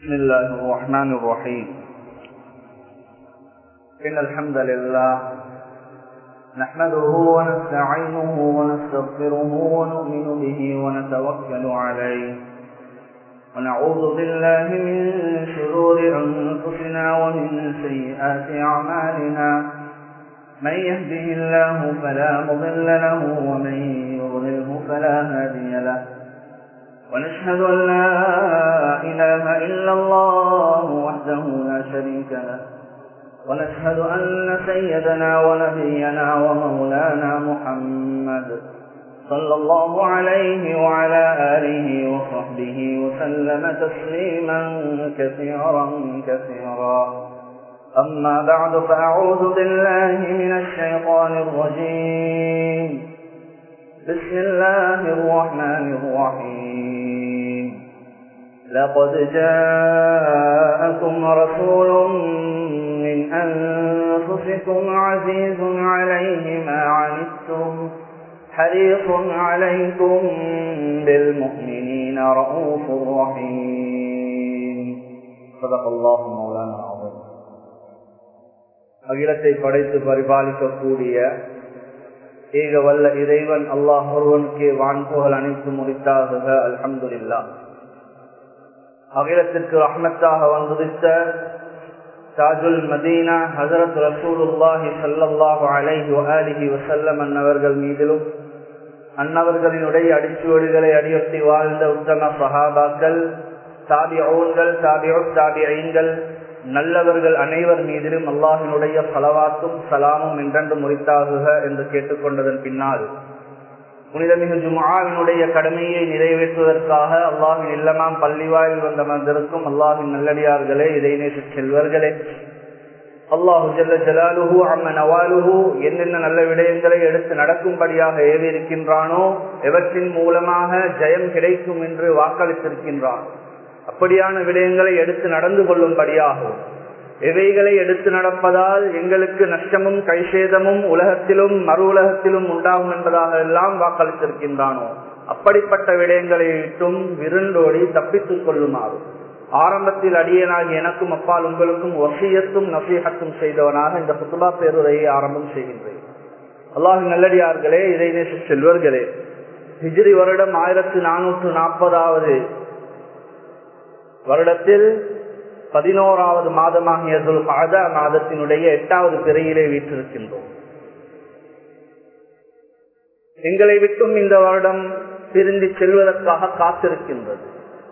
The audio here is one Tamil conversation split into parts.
بسم الله الرحمن الرحيم إن الحمد لله نحمده ونستعينه ونستغفره ونؤمن به ونتوكل عليه ونعوذ بالله من شرور أنفسنا ومن سيئات أعمالنا من يهده الله فلا مضل له ومن يضلله فلا هادي له ونشهد أن لا إله إلا الله وحده لا شريك له ونشهد أن سيدنا ونبينا ومولانا محمد صلى الله عليه وعلى آله وصحبه وسلم تسليما كثيرا كثيرا أما بعد فأعوذ بالله من الشيطان الرجيم بسم الله الرحمن الرحيم لقد جاءكم رسول من أنفسكم عزيز عليه ما عنتم حريص عليكم بالمؤمنين رؤوف رحيم صدق الله مولانا العظيم அகிலத்தை படைத்து பரிபாலிக்கக்கூடிய ஏக வல்ல இறைவன் அல்லாஹ் ஒருவனுக்கு வான்புகள் அனைத்து முடித்தாக அல்ஹம்துல்லா அகிலத்திற்கு ரஹ்மத்தாக வந்துதித்த தாஜுல் மதீனா ஹசரத் ரசூலுல்லாஹி சல்லாஹு அலைஹி அலிஹி வசல்லம் அன்னவர்கள் மீதிலும் அன்னவர்களினுடைய அடிச்சுவடிகளை அடியொட்டி வாழ்ந்த உத்தம சஹாபாக்கள் தாபியோன்கள் தாபியோ தாபியங்கள் நல்லவர்கள் அனைவர் மீதிலும் அல்லாஹினுடைய பலவாத்தும் சலாமும் என்றென்று முறித்தாகுக என்று கேட்டுக்கொண்டதன் பின்னால் புனிதமிகு ஜுமாவினுடைய கடமையை நிறைவேற்றுவதற்காக அல்லாஹின் இல்லமாம் பள்ளிவாயில் வந்த மந்திருக்கும் அல்லாஹின் நல்லடியார்களே இதை நேசு செல்வர்களே அல்லாஹு ஜல்ல ஜலாலுஹு அம்ம நவாலுஹு என்னென்ன நல்ல விடயங்களை எடுத்து நடக்கும்படியாக ஏவிருக்கின்றானோ எவற்றின் மூலமாக ஜெயம் கிடைக்கும் என்று வாக்களித்திருக்கின்றான் அப்படியான விடயங்களை எடுத்து நடந்து கொள்ளும்படியாகும் எவைகளை எடுத்து நடப்பதால் எங்களுக்கு நஷ்டமும் கைசேதமும் உலகத்திலும் மறு உலகத்திலும் உண்டாகும் என்பதாக எல்லாம் வாக்களித்திருக்கின்றானோ அப்படிப்பட்ட விடயங்களை விட்டும் விருண்டோடி தப்பித்துக் கொள்ளுமாறு ஆரம்பத்தில் அடியனாகி எனக்கும் அப்பால் உங்களுக்கும் வசியத்தும் நசீகத்தும் செய்தவனாக இந்த புத்துபா பேருரையை ஆரம்பம் செய்கின்றேன் அல்லாஹ் நல்லடியார்களே இதை நேச செல்வர்களே ஹிஜ்ரி வருடம் ஆயிரத்தி நானூற்று நாற்பதாவது வருடத்தில் பதினோராவது மாதமாகிய பாதா மாதத்தினுடைய எட்டாவது பிறையிலே வீற்றிருக்கின்றோம் எங்களை விட்டும் இந்த வருடம் பிரிந்து செல்வதற்காக காத்திருக்கின்றது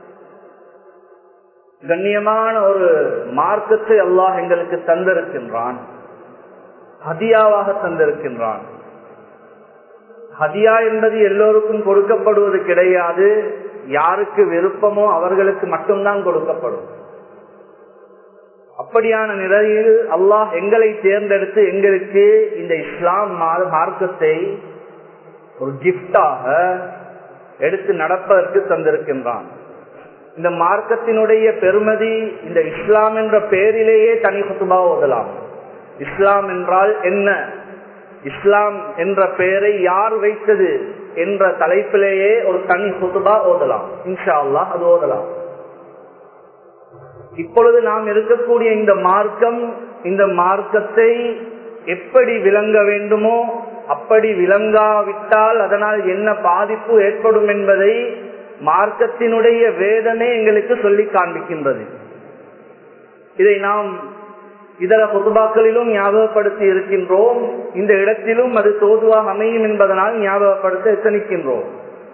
கண்ணியமான ஒரு மார்க்கத்தை அல்லாஹ் எங்களுக்கு தந்திருக்கின்றான் ஹதியாவாக தந்திருக்கின்றான் ஹதியா என்பது எல்லோருக்கும் கொடுக்கப்படுவது கிடையாது யாருக்கு விருப்பமோ அவர்களுக்கு மட்டும்தான் கொடுக்கப்படும் அப்படியான நிலையில் அல்லாஹ் எங்களை தேர்ந்தெடுத்து எங்களுக்கு இந்த இஸ்லாம் மார்க்கத்தை ஒரு கிஃப்டாக எடுத்து நடப்பதற்கு தந்திருக்கின்றான் இந்த மார்க்கத்தினுடைய பெருமதி இந்த இஸ்லாம் என்ற பெயரிலேயே தனி குத்துபா ஓதலாம் இஸ்லாம் என்றால் என்ன இஸ்லாம் என்ற பெயரை யார் வைத்தது என்ற தலைப்பிலேயே ஒரு தனி குத்துபா ஓதலாம் இன்ஷா அல்லாஹ் அது ஓதலாம் இப்பொழுது நாம் இருக்கக்கூடிய இந்த மார்க்கம் இந்த மார்க்கத்தை எப்படி விளங்க வேண்டுமோ அப்படி விளங்காவிட்டால் அதனால் என்ன பாதிப்பு ஏற்படும் என்பதை மார்க்கத்தினுடைய வேதனை எங்களுக்கு சொல்லி காண்பிக்கின்றது இதை நாம் இதர பொதுபாக்களிலும் ஞாபகப்படுத்தி இருக்கின்றோம் இந்த இடத்திலும் அது தோதுவாக அமையும் என்பதனால் ஞாபகப்படுத்த எத்தனிக்கின்றோம்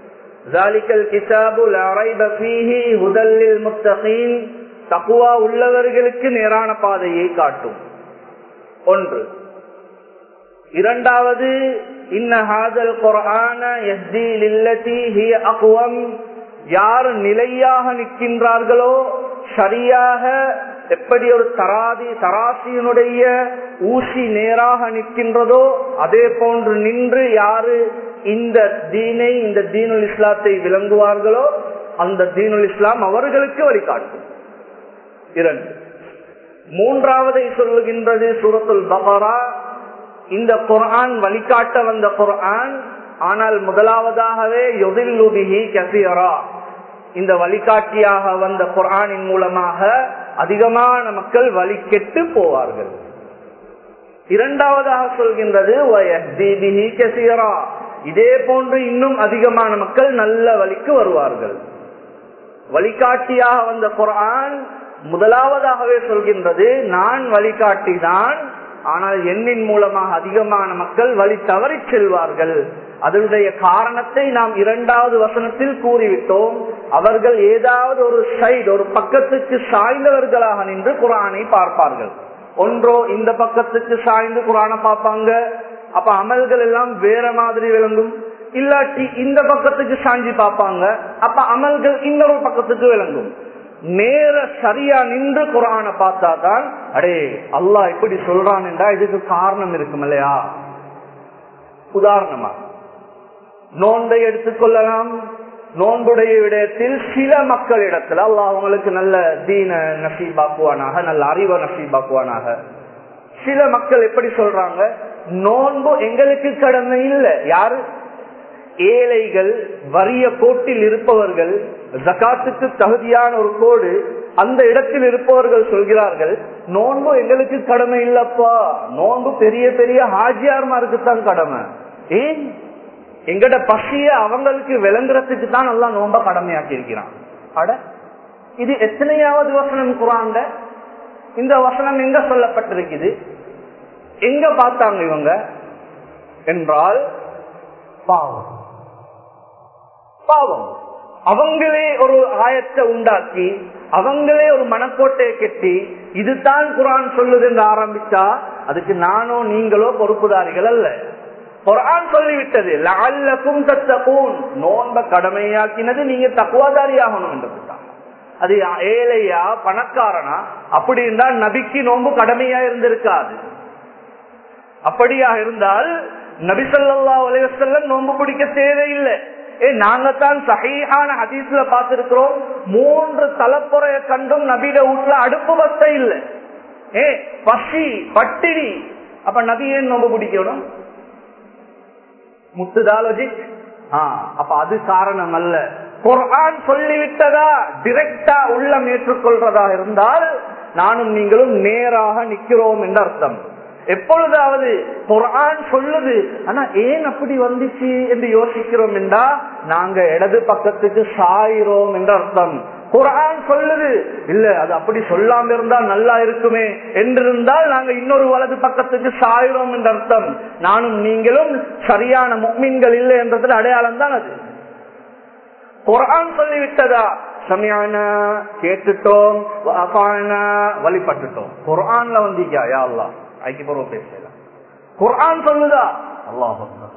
தக்குவா உள்ளவர்களுக்கு நேரான பாதையை காட்டும் ஒன்று இரண்டாவது இன்னஹாதல் குரான யார் நிலையாக நிற்கின்றார்களோ சரியாக எப்படி ஒரு தராதி தராசியினுடைய ஊசி நேராக நிற்கின்றதோ அதே போன்று நின்று யாரு இந்த தீனை இந்த தீனுல் இஸ்லாத்தை விளங்குவார்களோ அந்த தீனுல் இஸ்லாம் அவர்களுக்கு வழிகாட்டும் இரண்டு மூன்றாவதை சொல்லுகின்றது சூரத்துல் பஹரா இந்த குர்ஆன் வழிகாட்ட வந்த குர்ஆன் ஆனால் முதலாவதாகவே யொதில்லுபிஹி கசியரா இந்த வழிகாட்டியாக வந்த குரானின் மூலமாக அதிகமான மக்கள் வழி கெட்டு போவார்கள் இரண்டாவதாக சொல்கின்றது இதே போன்று இன்னும் அதிகமான மக்கள் நல்ல வழிக்கு வருவார்கள் வழிகாட்டியாக வந்த குரான் முதலாவதாகவே சொல்கின்றது நான் வழிகாட்டி தான் ஆனால் எண்ணின் மூலமாக அதிகமான மக்கள் வழி தவறி செல்வார்கள் அதனுடைய காரணத்தை நாம் இரண்டாவது வசனத்தில் கூறிவிட்டோம் அவர்கள் ஏதாவது ஒரு சைடு ஒரு பக்கத்துக்கு சாய்ந்தவர்களாக நின்று குரானை பார்ப்பார்கள் ஒன்றோ இந்த பக்கத்துக்கு சாய்ந்து குரான பார்ப்பாங்க அப்ப அமல்கள் எல்லாம் வேற மாதிரி விளங்கும் இல்லாட்டி இந்த பக்கத்துக்கு சாஞ்சி பார்ப்பாங்க அப்ப அமல்கள் இன்னொரு பக்கத்துக்கு விளங்கும் நேர சரியா நின்று குரான பார்த்தா தான் அடே அல்லாஹ் எப்படி சொல்றான் என்றா இதுக்கு காரணம் இருக்கும் இல்லையா உதாரணமா நோன்பை எடுத்துக்கொள்ளலாம் நோன்புடைய விடயத்தில் சில மக்களிடத்துல அல்லாஹ் அவங்களுக்கு நல்ல தீன நசீபாக்குவானாக நல்ல அறிவை நசீபாக்குவானாக சில மக்கள் எப்படி சொல்றாங்க நோன்பு எங்களுக்கு கடமை இல்லை யாரு ஏழைகள் வறிய கோட்டில் இருப்பவர்கள் ஜக்காத்துக்கு தகுதியான ஒரு கோடு அந்த இடத்தில் இருப்பவர்கள் சொல்கிறார்கள் நோன்பு எங்களுக்கு கடமை இல்லப்பா நோன்பு பெரிய பெரிய ஹாஜியார்மாருக்கு தான் கடமை ஏன் எங்கட பசிய அவங்களுக்கு விளங்குறதுக்கு தான் நல்லா நோம்ப கடமையாக்கி இருக்கிறான் அட இது எத்தனையாவது வசனம் குரான்ல இந்த வசனம் எங்க சொல்லப்பட்டிருக்குது எங்க பார்த்தாங்க இவங்க என்றால் பாவம் பாவம் அவங்களே ஒரு ஆயத்தை உண்டாக்கி அவங்களே ஒரு மனக்கோட்டையை கட்டி இதுதான் குரான் சொல்லுது என்று ஆரம்பிச்சா அதுக்கு நானோ நீங்களோ பொறுப்புதாரிகள் அல்ல குரான் சொல்லிவிட்டது லஅல்லக்கும் தத்தகூன் நோன்ப கடமையாக்கினது நீங்க தக்குவாதாரி ஆகணும் என்றதுதான் அது ஏழையா பணக்காரனா அப்படி இருந்தால் நபிக்கு நோன்பு கடமையா இருந்திருக்காது அப்படியா இருந்தால் நபி சொல்லா உலகத்தெல்லாம் நோன்பு பிடிக்க தேவையில்லை ஏ நாங்க தான் சகையான ஹதீஸ்ல பார்த்திருக்கிறோம் மூன்று தலைப்புறைய கண்டும் நபிட வீட்டுல அடுப்பு வச இல்லை ஏ பசி பட்டினி அப்ப நபி ஏன் நோம்பு பிடிக்கணும் முத்துதாலஜிக் அப்ப அது காரணம் அல்ல குர்ஆன் சொல்லிவிட்டதா டிரெக்டா உள்ளம் ஏற்றுக்கொள்றதா இருந்தால் நானும் நீங்களும் நேராக நிக்கிறோம் என்று அர்த்தம் எப்பொழுதாவது குரான் சொல்லுது ஆனா ஏன் அப்படி வந்துச்சு என்று யோசிக்கிறோம் என்றா நாங்க இடது பக்கத்துக்கு சாயிரோம் என்று அர்த்தம் குரான் சொல்லுது இல்ல அது அப்படி சொல்லாம இருந்தால் நல்லா இருக்குமே என்றிருந்தால் நாங்க இன்னொரு வலது பக்கத்துக்கு சாயிரோம் என்ற அர்த்தம் நானும் நீங்களும் சரியான முக்மீன்கள் இல்லை என்றதுல அடையாளம் தான் அது குரான் சொல்லிவிட்டதா சமயான கேட்டுட்டோம் வழிபட்டுட்டோம் குரான்ல வந்தீங்க யா அல்லா ஐக்கு பருவ பேசலாம் குரான் சொல்லுதா அல்லாஹ்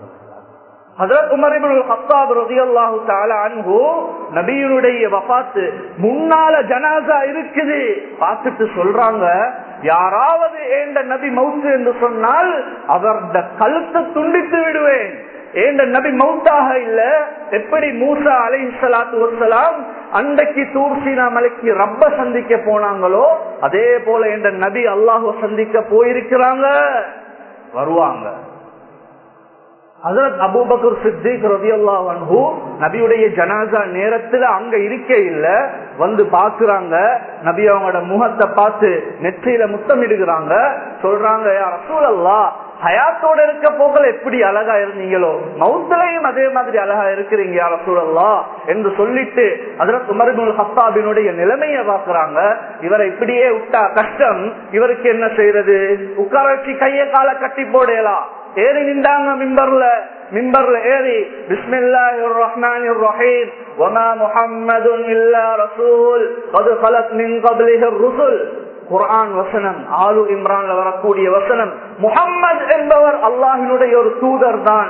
நபியினுடைய வபாத்து முன்னால ஜனாசா இருக்குது பார்த்துட்டு சொல்றாங்க யாராவது ஏண்ட நபி மவுத்து என்று சொன்னால் அவரது கழுத்தை துண்டித்து விடுவேன் ஏண்ட நபி மவுத்தாக இல்ல எப்படி மூசா அலை சலாத்து வசலாம் அன்றைக்கு தூர்சீனா மலைக்கு ரப்ப சந்திக்க போனாங்களோ அதே போல என்ற நபி அல்லாஹு சந்திக்க போயிருக்கிறாங்க வருவாங்க ஹசரத் அபூபக்கர் சித்திக் ரதியல்லாஹு அன்ஹு நபியுடைய ஜனாசா நேரத்துல அங்க இருக்க இல்ல வந்து பாக்குறாங்க நபி அவங்களோட முகத்தை பார்த்து நெற்றியில முத்தமிடுகிறாங்க சொல்றாங்க யார் ரசூலல்லா ஹயாத்தோட இருக்க போகல எப்படி அழகா இருந்தீங்களோ மவுத்திலையும் அதே மாதிரி அழகா இருக்கிறீங்க யார சூழல்லா என்று சொல்லிட்டு அதற்கு உமர்குல் ஹத்தாபினுடைய நிலைமைய பாக்குறாங்க இவரை இப்படியே விட்டா கஷ்டம் இவருக்கு என்ன செய்யறது உட்கார வச்சு கைய கால கட்டி போடலாம் ஏறி நின்றாங்க மிம்பர்ல மிம்பர்ல ஏறி பிஸ்மில்லாஹிர் ரஹ்மானிர் ரஹீம் வமா முஹம்மதுன் இல்லா ரசூல் قد خلت من قبله الرسل குரான் வசனம் ஆலு இம்ரான்ல வரக்கூடிய வசனம் முகம்மது என்பவர் அல்லாஹினுடைய ஒரு தூதர் தான்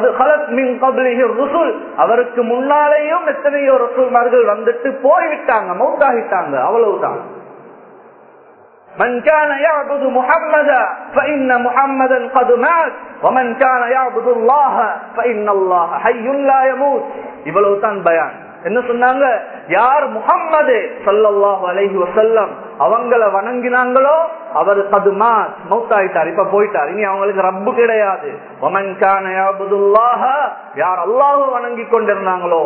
அவருக்கு முன்னாலேயும் எத்தனையோ ரசூல்மார்கள் வந்துட்டு போய்விட்டாங்க மௌத்தாகிட்டாங்க அவ்வளவுதான் من كان يعبد محمدا فإن محمدا قد مات ومن كان يعبد الله فإن الله حي لا يموت இவ்வளவு தான் பயான் என்ன சொன்னாங்க யார் முகம்மது சல்லாஹு அலைஹி வசல்லம் அவங்கள வணங்கினாங்களோ அவர் கதுமா மௌத்தாயிட்டார் இப்ப போயிட்டார் இனி அவங்களுக்கு ரப்பு கிடையாது யார் அல்லாஹ் வணங்கி கொண்டிருந்தாங்களோ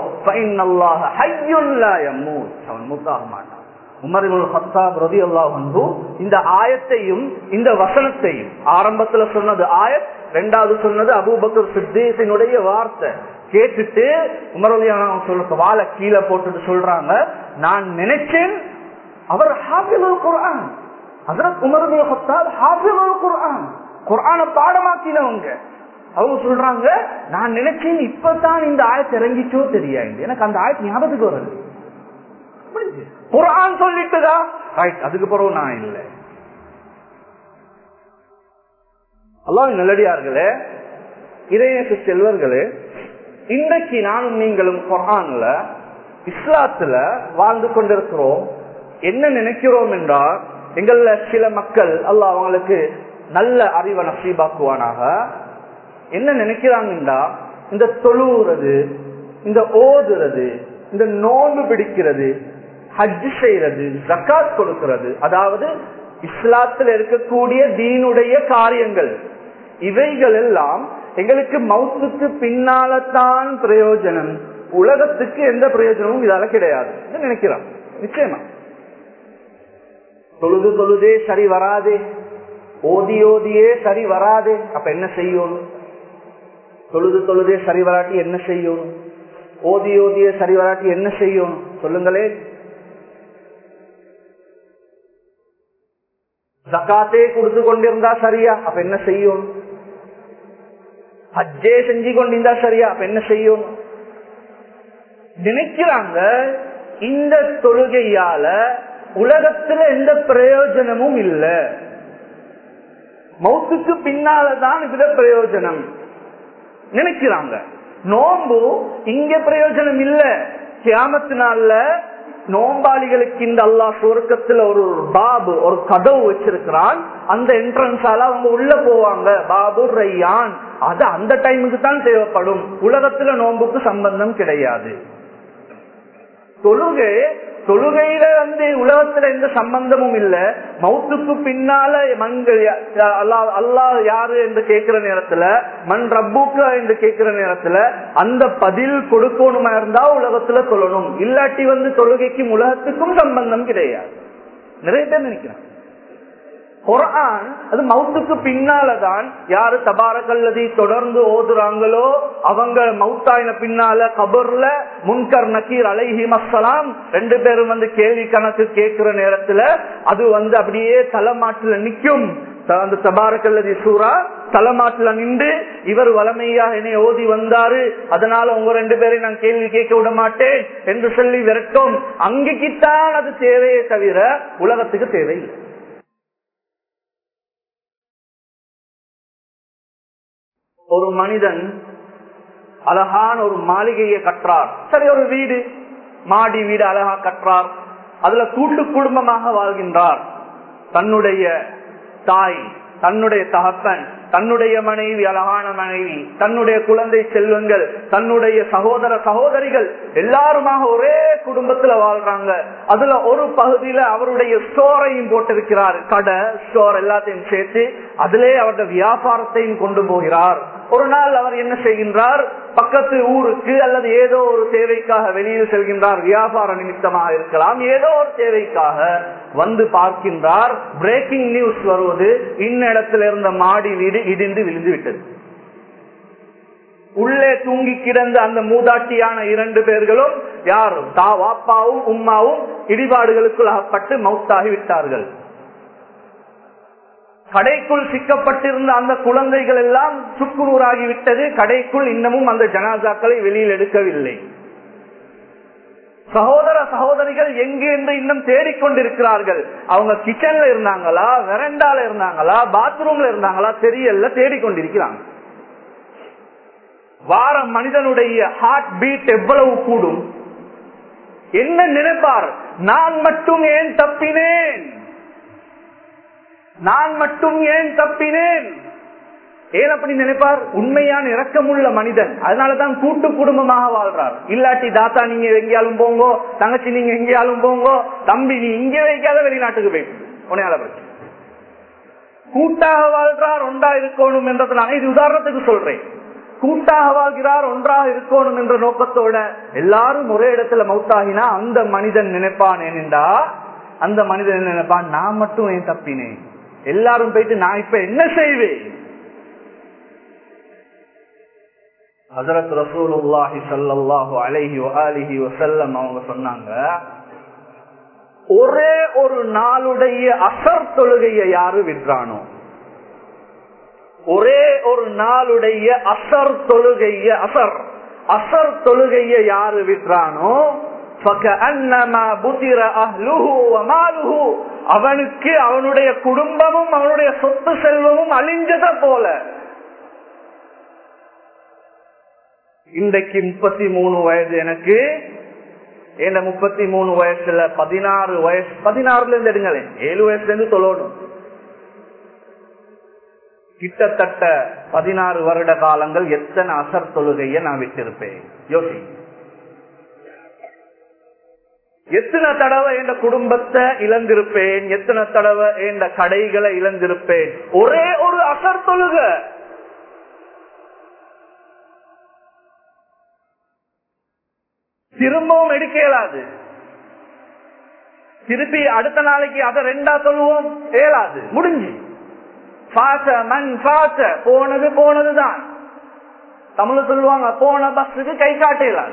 அவன் மூத்தாக மாட்டான் உமரிபுல் ஹத்தாப் ரதி அல்லாஹு இந்த ஆயத்தையும் இந்த வசனத்தையும் ஆரம்பத்துல சொன்னது ஆயத் ரெண்டாவது சொன்னது அபூபக்கர் சித்தேசனுடைய வார்த்தை கேட்டுட்டு உமரலியான சொல்ற வாழை கீழே போட்டுட்டு சொல்றாங்க நான் நினைச்சேன் அவர் ஹாஃபில் குர்ஆன் ஹசரத் உமரபுல் ஹத்தாப் ஹாஃபில் குர்ஆன் குர்ஆனை பாடமாக்கினவங்க அவங்க சொல்றாங்க நான் நினைச்சேன் இப்பதான் இந்த ஆயத்தை இறங்கிச்சோ தெரியாது எனக்கு அந்த ஆயத்து ஞாபகத்துக்கு வருது குரான் சொல்லிட்டுதா ரைட் அதுக்கு பிறகு நான் இல்லை அல்லாஹ் நல்லடியார்களே இதய செல்வர்களே இன்றைக்கு நானும் நீங்களும் குரான்ல இஸ்லாத்துல வாழ்ந்து கொண்டிருக்கிறோம் என்ன நினைக்கிறோம் என்றால் எங்கள சில மக்கள் அல்லாஹ் அவங்களுக்கு நல்ல அறிவை நசீபாக்குவானாக என்ன நினைக்கிறாங்கன்றா இந்த தொழுவுறது இந்த ஓதுறது இந்த நோன்பு பிடிக்கிறது ஹஜ் செய்யறது ஜக்காத் கொடுக்கிறது அதாவது இஸ்லாத்தில் இருக்கக்கூடிய தீனுடைய காரியங்கள் இவைகள் எல்லாம் எங்களுக்கு மவுத்துக்கு பின்னால்தான் பிரயோஜனம் உலகத்துக்கு எந்த பிரயோஜனமும் இதால கிடையாது நினைக்கிறோம் நிச்சயமா தொழுது தொழுதே சரி வராதே ஓதி ஓதியே சரி வராதே அப்ப என்ன செய்யணும் தொழுது தொழுதே சரி வராட்டி என்ன செய்யணும் ஓதி ஓதியே சரி வராட்டி என்ன செய்யணும் சொல்லுங்களே ஜக்காத்தே கொடுத்து கொண்டிருந்தா சரியா அப்ப என்ன செய்யும் ஹஜ்ஜே செஞ்சு கொண்டிருந்தா சரியா அப்ப என்ன செய்யும் நினைக்கிறாங்க இந்த தொழுகையால உலகத்துல எந்த பிரயோஜனமும் இல்ல மௌத்துக்கு பின்னாலதான் இதுல பிரயோஜனம் நினைக்கிறாங்க நோம்பு இங்க பிரயோஜனம் இல்ல கியாமத்தினால நோம்பாளிகளுக்கு இந்த அல்லா சுவர்க்கத்துல ஒரு பாபு ஒரு கதவு வச்சிருக்கிறான் அந்த என்ட்ரன்ஸால அவங்க உள்ள போவாங்க பாபு ரையான் அது அந்த டைமுக்கு தான் தேவைப்படும் உலகத்துல நோம்புக்கு சம்பந்தம் கிடையாது தொழுகை தொழுகையில வந்து உலகத்துல எந்த சம்பந்தமும் இல்ல மவுத்துக்கு பின்னால மண்கள் அல்லாஹ் யாரு என்று கேட்கிற நேரத்துல மண் ரப்புக்கு என்று கேட்கிற நேரத்துல அந்த பதில் கொடுக்கணுமா இருந்தா உலகத்துல சொல்லணும் இல்லாட்டி வந்து தொழுகைக்கும் உலகத்துக்கும் சம்பந்தம் கிடையாது நிறைய பேர் நினைக்கிறாங்க குரான் அது மவுத்துக்கு பின்னாலதான் யாரு தபாரக்கல்லதி தொடர்ந்து ஓதுறாங்களோ அவங்க மவுத்தாயின பின்னால கபர்ல முன்கர் நக்கீர் அலைஹி மசலாம் ரெண்டு பேரும் வந்து கேள்வி கணக்கு கேட்கிற நேரத்துல அது வந்து அப்படியே தலைமாட்டுல நிக்கும் அந்த தபாரக்கல்லதி சூறா தலைமாட்டுல நின்று இவர் வளமையா என்னை ஓதி வந்தாரு அதனால உங்க ரெண்டு பேரை நான் கேள்வி கேட்க விட மாட்டேன் என்று சொல்லி விரட்டும் அங்கேக்குத்தான் அது தேவையே தவிர உலகத்துக்கு தேவையில்லை ஒரு மனிதன் அழகான ஒரு மாளிகையை கற்றார் சரி ஒரு வீடு மாடி வீடு அழகா கற்றார் அதுல கூட்டு குடும்பமாக வாழ்கின்றார் தன்னுடைய தாய் தன்னுடைய தகப்பன் தன்னுடைய மனைவி அழகான மனைவி தன்னுடைய குழந்தை செல்வங்கள் தன்னுடைய சகோதர சகோதரிகள் எல்லாருமாக ஒரே குடும்பத்துல வாழ்றாங்க அதுல ஒரு பகுதியில அவருடைய ஸ்டோரையும் போட்டிருக்கிறார் கடை ஸ்டோர் எல்லாத்தையும் சேர்த்து அதிலே அவருடைய வியாபாரத்தையும் கொண்டு போகிறார் ஒரு நாள் அவர் என்ன செய்கின்றார் பக்கத்து ஊருக்கு அல்லது ஏதோ ஒரு தேவைக்காக வெளியில் செல்கின்றார் வியாபார நிமித்தமாக இருக்கலாம் ஏதோ ஒரு தேவைக்காக வந்து பார்க்கின்றார் பிரேக்கிங் நியூஸ் வருவது இன்னிடத்தில் இருந்த மாடி வீடு இடிந்து விழுந்து விட்டது உள்ளே தூங்கி கிடந்த அந்த மூதாட்டியான இரண்டு பேர்களும் யாரும் தா வாப்பாவும் உம்மாவும் இடிபாடுகளுக்குள் அகப்பட்டு மவுத்தாகி விட்டார்கள் கடைக்குள் சிக்கப்பட்டிருந்த அந்த குழந்தைகள் எல்லாம் சுக்குநூறாகி விட்டது கடைக்குள் இன்னமும் அந்த ஜனாசாக்களை வெளியில் எடுக்கவில்லை சகோதர சகோதரிகள் எங்கே என்று இன்னும் தேடிக்கொண்டிருக்கிறார்கள் அவங்க கிச்சன்ல இருந்தாங்களா வெரண்டால இருந்தாங்களா பாத்ரூம்ல இருந்தாங்களா தெரியல தேடிக்கொண்டிருக்கிறாங்க வார மனிதனுடைய ஹார்ட் பீட் எவ்வளவு கூடும் என்ன நினைப்பார் நான் மட்டும் ஏன் தப்பினேன் நான் மட்டும் ஏன் தப்பினேன் ஏன் அப்படி நினைப்பார் உண்மையான இரக்கமுள்ள மனிதன் அதனாலதான் கூட்டு குடும்பமாக வாழ்றார் இல்லாட்டி தாத்தா நீங்க எங்கேயாலும் போங்கோ தங்கச்சி நீங்க எங்கேயாலும் போங்கோ தம்பி நீ இங்கே வைக்காத வெளிநாட்டுக்கு போயிட்டு உனையால பிரச்சனை கூட்டாக வாழ்றார் ஒன்றா இருக்கணும் என்றதுனால இது உதாரணத்துக்கு சொல்றேன் கூட்டாக வாழ்கிறார் ஒன்றாக இருக்கணும் என்ற நோக்கத்தோட எல்லாரும் ஒரே இடத்துல மௌத்தாகினா அந்த மனிதன் நினைப்பான் ஏனென்றா அந்த மனிதன் நினைப்பான் நான் மட்டும் ஏன் தப்பினேன் எல்லாரும் போயிட்டு நான் இப்ப என்ன செய்வேன் ஹசரத் ரசூலுல்லாஹி சல்லாஹு அலைஹி அலிஹி வசல்லம் அவங்க சொன்னாங்க ஒரே ஒரு நாளுடைய அசர் தொழுகையை யாரு விற்றானோ ஒரே ஒரு நாளுடைய அசர் தொழுகைய அசர் அசர் தொழுகைய யாரு விற்றானோ அவனுக்கு அவனுடைய குடும்பமும் அவனுடைய சொத்து செல்வமும் அழிஞ்சத போல இன்றைக்கு முப்பத்தி மூணு வயது எனக்கு என்ன முப்பத்தி மூணு வயசுல பதினாறு வயசு பதினாறுல இருந்து எடுங்களேன் ஏழு வயசுல இருந்து தொழணும் கிட்டத்தட்ட பதினாறு வருட காலங்கள் எத்தனை அசர் தொழுகைய நான் விட்டிருப்பேன் யோசி எத்தனை தடவை என் குடும்பத்தை இழந்திருப்பேன் எத்தனை தடவை என் கடைகளை இழந்திருப்பேன் ஒரே ஒரு அசர் தொழுக திரும்பவும் எடுக்க இயலாது திருப்பி அடுத்த நாளைக்கு அதை ரெண்டா சொல்லுவோம் இயலாது முடிஞ்சு மண் போனது போனதுதான் தமிழ் சொல்லுவாங்க போன பஸ்ஸுக்கு கை காட்டலாது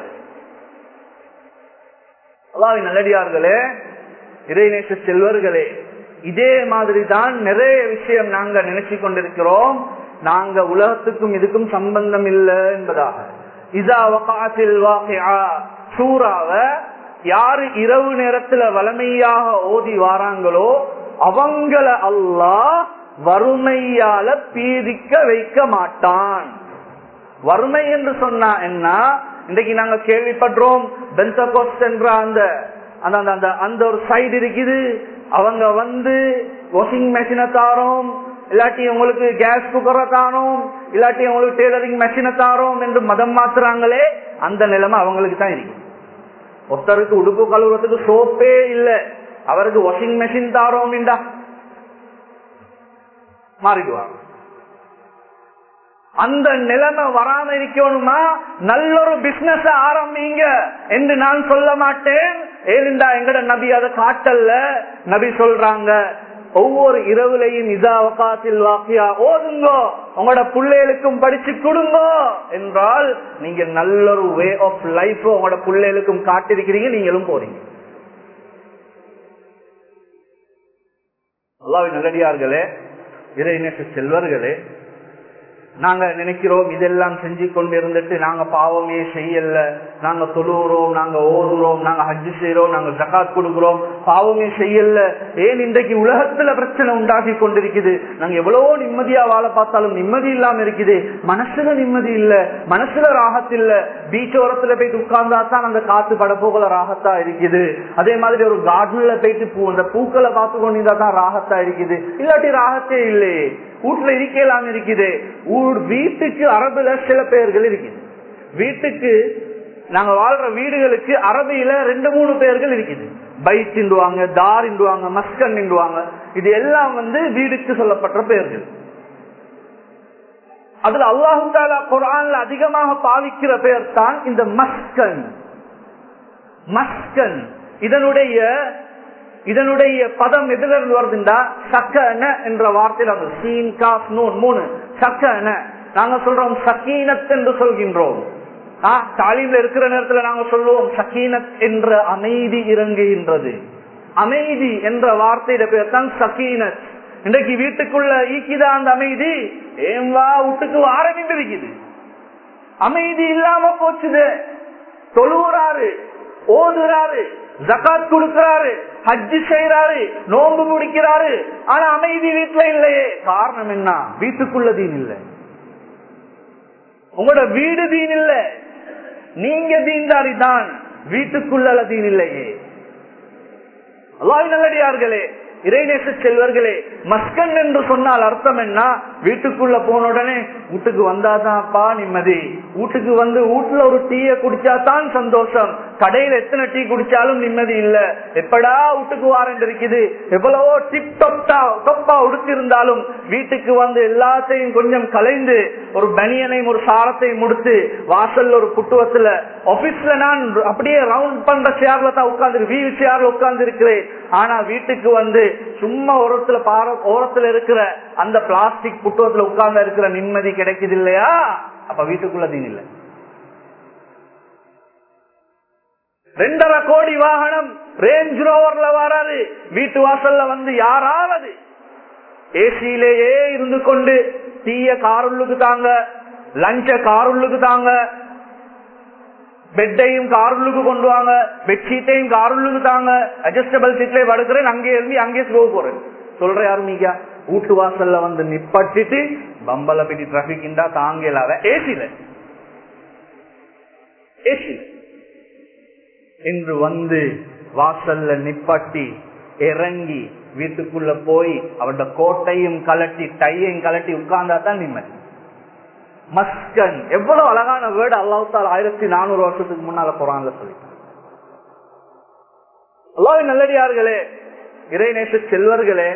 அல்லாவின் நல்லடியார்களே இறைநேச செல்வர்களே இதே மாதிரி தான் நிறைய விஷயம் நாங்க நினைச்சு கொண்டிருக்கிறோம் நாங்க உலகத்துக்கும் இதுக்கும் சம்பந்தம் இல்லை என்பதாக இதா வகாத்தில் சூறாவ யாரு இரவு நேரத்துல வளமையாக ஓதி வாராங்களோ அவங்கள அல்லாஹ் வறுமையால பீதிக்க வைக்க மாட்டான் வறுமை என்று சொன்னா என்ன இன்றைக்கு நாங்க கேள்விப்படுறோம் பென்சகோஸ்ட் என்ற அந்த அந்த அந்த அந்த ஒரு சைடு இருக்குது அவங்க வந்து வாஷிங் மெஷினை தாரோம் இல்லாட்டி உங்களுக்கு கேஸ் குக்கரை தாரோம் இல்லாட்டி உங்களுக்கு டெய்லரிங் மெஷினை தாரோம் என்று மதம் மாத்துறாங்களே அந்த நிலைமை அவங்களுக்கு தான் இருக்கு ஒருத்தருக்கு உடுப்பு கழுவுறதுக்கு சோப்பே இல்ல அவருக்கு வாஷிங் மெஷின் தாரோம்டா மாறிடுவாங்க அந்த நிலைமை வராம இருக்கணுமா நல்ல ஒரு பிசினஸ் ஆரம்பிங்க என்று நான் சொல்ல மாட்டேன் ஏனென்றா எங்கட நபி அதை காட்டல்ல நபி சொல்றாங்க ஒவ்வொரு இரவுலையும் இதாவகாத்தில் வாக்கியா ஓதுங்கோ உங்களோட பிள்ளைகளுக்கும் படிச்சு கொடுங்க என்றால் நீங்க நல்ல ஒரு வே ஆஃப் லைஃப் உங்களோட பிள்ளைகளுக்கும் காட்டிருக்கிறீங்க நீங்களும் போறீங்க அல்லாவின் நல்லடியார்களே இறைநேச செல்வர்களே நாங்க நினைக்கிறோம் இதெல்லாம் செஞ்சு கொண்டு இருந்துட்டு நாங்க பாவமே செய்யல நாங்க தொழுகிறோம் நாங்க ஓதுறோம் நாங்க ஹஜ்ஜு செய்யறோம் நாங்க ஜகாத் கொடுக்கிறோம் பாவமே செய்யல ஏன் இன்றைக்கு உலகத்துல பிரச்சனை உண்டாகி கொண்டிருக்குது நாங்க எவ்வளவோ நிம்மதியா வாழ பார்த்தாலும் நிம்மதி இல்லாம இருக்குது மனசுல நிம்மதி இல்ல மனசுல ராகத்து இல்ல பீச்சோரத்துல போயிட்டு உட்கார்ந்தா தான் அந்த காத்து படப்போகல ராகத்தா இருக்குது அதே மாதிரி ஒரு கார்டன்ல போயிட்டு பூ அந்த பூக்களை பார்த்து கொண்டிருந்தா தான் ராகத்தா இருக்குது இல்லாட்டி ராகத்தே இல்லையே வீட்டுல இருக்கலாம் இருக்குது வீட்டுக்கு அரபுல சில பெயர்கள் இருக்குது வீட்டுக்கு நாங்க வாழ்ற வீடுகளுக்கு அரபியில ரெண்டு மூணு பெயர்கள் இருக்குது பைட் இண்டுவாங்க தார் இண்டுவாங்க மஸ்கன் இண்டுவாங்க இது எல்லாம் வந்து வீடுக்கு சொல்லப்பட்ட பெயர்கள் அதுல அல்லாஹு தாலா குரான்ல அதிகமாக பாவிக்கிற பெயர் தான் இந்த மஸ்கன் மஸ்கன் இதனுடைய இதனுடைய பதம் எதுல இருந்து வருதுண்டா சக்கன என்ற வார்த்தையில் அந்த சீன் காஸ் நூன் மூணு சக்கன நாங்க சொல்றோம் சக்கீனத் என்று சொல்கின்றோம் தாலீம்ல இருக்கிற நேரத்துல நாங்க சொல்லுவோம் சக்கீனத் என்ற அமைதி இறங்குகின்றது அமைதி என்ற வார்த்தையிட பேர் தான் சக்கீனத் இன்றைக்கு வீட்டுக்குள்ள ஈக்கிதா அந்த அமைதி ஏன் வா வீட்டுக்கு ஆரம்பித்து இருக்குது அமைதி இல்லாம போச்சுது தொழுவுறாரு ஓதுறாரு ஜக்காத் கொடுக்கிறாரு ஹஜ்ஜு செய்யறாரு நோன்பு முடிக்கிறாரு ஆனா அமைதி வீட்டுல இல்லையே காரணம் என்ன வீட்டுக்குள்ள தீன் இல்லை உங்களோட வீடு தீன் இல்ல நீங்க தீன்தாரி தான் வீட்டுக்குள்ள தீன் இல்லையே அல்லாஹ் நல்லடியார்களே இறைநேச செல்வர்களே மஸ்கன் என்று சொன்னால் அர்த்தம் என்ன வீட்டுக்குள்ள போன உடனே வீட்டுக்கு வந்தாதான்ப்பா நிம்மதி வீட்டுக்கு வந்து வீட்டுல ஒரு டீய குடிச்சா தான் சந்தோஷம் கடையில எத்தனை டீ குடிச்சாலும் நிம்மதி இல்ல எப்படா வீட்டுக்கு வாரண்ட் இருக்குது எவ்வளவோ டிப் டொப்டா டொப்பா உடுத்திருந்தாலும் வீட்டுக்கு வந்து எல்லாத்தையும் கொஞ்சம் கலைந்து ஒரு பனியனையும் ஒரு சாரத்தையும் முடித்து வாசல்ல ஒரு புட்டுவத்துல ஆபீஸ்ல நான் அப்படியே ரவுண்ட் பண்ற சேர்ல தான் உட்கார்ந்து வீல் சேர்ல உட்கார்ந்து இருக்கிறேன் ஆனா வீட்டுக்கு வந்து சும்மா ஓரத்துல பார ஓரத்துல இருக்கிற அந்த பிளாஸ்டிக் புட்டுவத்துல உட்கார்ந்து இருக்கிற நிம்மதி கிடைக்குது இல்லையா அப்ப வீட்டுக்குள்ள தீன் இல்லை ரெண்டரை கோடி வாகனம் ரேஞ்ச் ரோவர்ல வராது வீட்டு வாசல்ல வந்து யாராவது ஏசியிலேயே இருந்து கொண்டு டீய காருள்ளுக்கு தாங்க லஞ்ச காருள்ளுக்கு தாங்க பெட்டையும் காருள்ளுக்கு கொண்டு வாங்க பெட்ஷீட்டையும் காருள்ளுக்கு தாங்க அட்ஜஸ்டபிள் சீட்ல படுக்கிறேன் அங்கே இருந்து அங்கேயே ஸ்லோ போறேன் சொல்ற யாரும் நீங்க வீட்டு வாசல்ல வந்து நிப்பட்டிட்டு பம்பல பிடி டிராபிக் இண்டா தாங்கலாத ஏசில ஏசில இன்று வந்து வாசல்ல நிப்பாட்டி இறங்கி வீட்டுக்குள்ள போய் அவட கோட்டையும் கலட்டி டையையும் கலட்டி உட்கார்ந்தா தான் நிம்மதி மஸ்கன் எவ்வளவு அழகான வேர்டு அல்லாஹால ஆயிரத்தி நானூறு வருஷத்துக்கு முன்னால குரான்ல சொல்லி அல்லாவின் நல்லடியார்களே இறைநேச செல்வர்களே